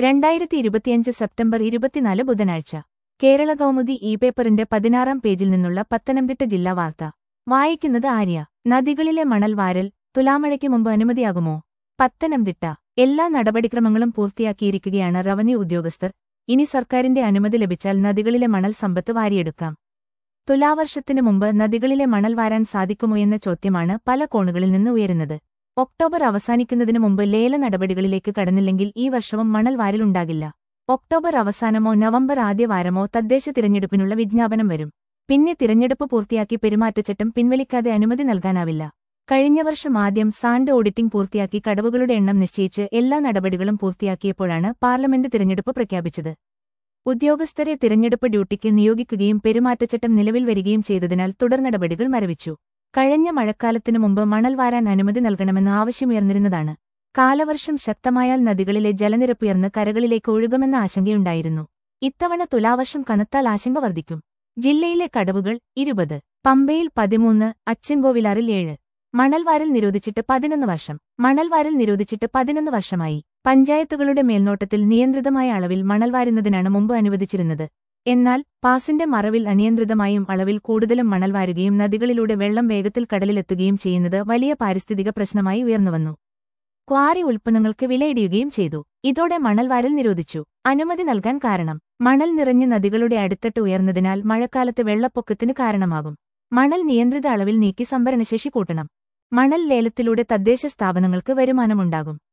രണ്ടായിരത്തി ഇരുപത്തിയഞ്ച് സെപ്റ്റംബർ ഇരുപത്തിനാല് ബുധനാഴ്ച കേരള കൗമുദി ഇ പേപ്പറിന്റെ പതിനാറാം പേജിൽ നിന്നുള്ള പത്തനംതിട്ട ജില്ലാ വാർത്ത വായിക്കുന്നത് ആര്യ നദികളിലെ മണൽ വാരൽ തുലാമഴയ്ക്ക് മുമ്പ് അനുമതിയാകുമോ പത്തനംതിട്ട എല്ലാ നടപടിക്രമങ്ങളും പൂർത്തിയാക്കിയിരിക്കുകയാണ് റവന്യൂ ഉദ്യോഗസ്ഥർ ഇനി സർക്കാരിന്റെ അനുമതി ലഭിച്ചാൽ നദികളിലെ മണൽ സമ്പത്ത് വാരിയെടുക്കാം തുലാവർഷത്തിനു മുമ്പ് നദികളിലെ മണൽ വാരാൻ സാധിക്കുമോ എന്ന ചോദ്യമാണ് പല കോണുകളിൽ നിന്ന് ഉയരുന്നത് ഒക്ടോബർ അവസാനിക്കുന്നതിനു മുമ്പ് ലേല നടപടികളിലേക്ക് കടന്നില്ലെങ്കിൽ ഈ വർഷവും മണൽ വാരലുണ്ടാകില്ല ഒക്ടോബർ അവസാനമോ നവംബർ ആദ്യവാരമോ തദ്ദേശ തിരഞ്ഞെടുപ്പിനുള്ള വിജ്ഞാപനം വരും പിന്നെ തിരഞ്ഞെടുപ്പ് പൂർത്തിയാക്കി പെരുമാറ്റച്ചട്ടം പിൻവലിക്കാതെ അനുമതി നൽകാനാവില്ല കഴിഞ്ഞ വർഷം ആദ്യം സാൻഡ് ഓഡിറ്റിംഗ് പൂർത്തിയാക്കി കടവുകളുടെ എണ്ണം നിശ്ചയിച്ച് എല്ലാ നടപടികളും പൂർത്തിയാക്കിയപ്പോഴാണ് പാർലമെന്റ് തിരഞ്ഞെടുപ്പ് പ്രഖ്യാപിച്ചത് ഉദ്യോഗസ്ഥരെ തിരഞ്ഞെടുപ്പ് ഡ്യൂട്ടിക്ക് നിയോഗിക്കുകയും പെരുമാറ്റച്ചട്ടം നിലവിൽ വരികയും ചെയ്തതിനാൽ തുടർനടപടികൾ മരവിച്ചു കഴിഞ്ഞ മഴക്കാലത്തിനു മുമ്പ് മണൽ വാരാൻ അനുമതി നൽകണമെന്ന് ആവശ്യമുയർന്നിരുന്നതാണ് കാലവർഷം ശക്തമായാൽ നദികളിലെ ജലനിരപ്പുയർന്ന് കരകളിലേക്ക് ഒഴുകുമെന്ന ആശങ്കയുണ്ടായിരുന്നു ഇത്തവണ തുലാവർഷം കനത്താൽ ആശങ്ക വർദ്ധിക്കും ജില്ലയിലെ കടവുകൾ ഇരുപത് പമ്പയിൽ പതിമൂന്ന് അച്ചൻകോവിലാറിൽ ഏഴ് മണൽവാരൽ നിരോധിച്ചിട്ട് പതിനൊന്ന് വർഷം മണൽവാരൽ നിരോധിച്ചിട്ട് പതിനൊന്ന് വർഷമായി പഞ്ചായത്തുകളുടെ മേൽനോട്ടത്തിൽ നിയന്ത്രിതമായ അളവിൽ മണൽവാരുന്നതിനാണ് മുമ്പ് അനുവദിച്ചിരുന്നത് എന്നാൽ പാസിന്റെ മറവിൽ അനിയന്ത്രിതമായും അളവിൽ കൂടുതലും മണൽവാരുകയും നദികളിലൂടെ വെള്ളം വേഗത്തിൽ കടലിലെത്തുകയും ചെയ്യുന്നത് വലിയ പാരിസ്ഥിതിക പ്രശ്നമായി ഉയർന്നുവന്നു ക്വാറി ഉൽപ്പന്നങ്ങൾക്ക് വിലയിടിയുകയും ചെയ്തു ഇതോടെ മണൽവാരൽ നിരോധിച്ചു അനുമതി നൽകാൻ കാരണം മണൽ നിറഞ്ഞ് നദികളുടെ അടിത്തട്ട് ഉയർന്നതിനാൽ മഴക്കാലത്ത് വെള്ളപ്പൊക്കത്തിന് കാരണമാകും മണൽ നിയന്ത്രിത അളവിൽ നീക്കി സംഭരണശേഷി കൂട്ടണം മണൽ ലേലത്തിലൂടെ തദ്ദേശ സ്ഥാപനങ്ങൾക്ക് വരുമാനമുണ്ടാകും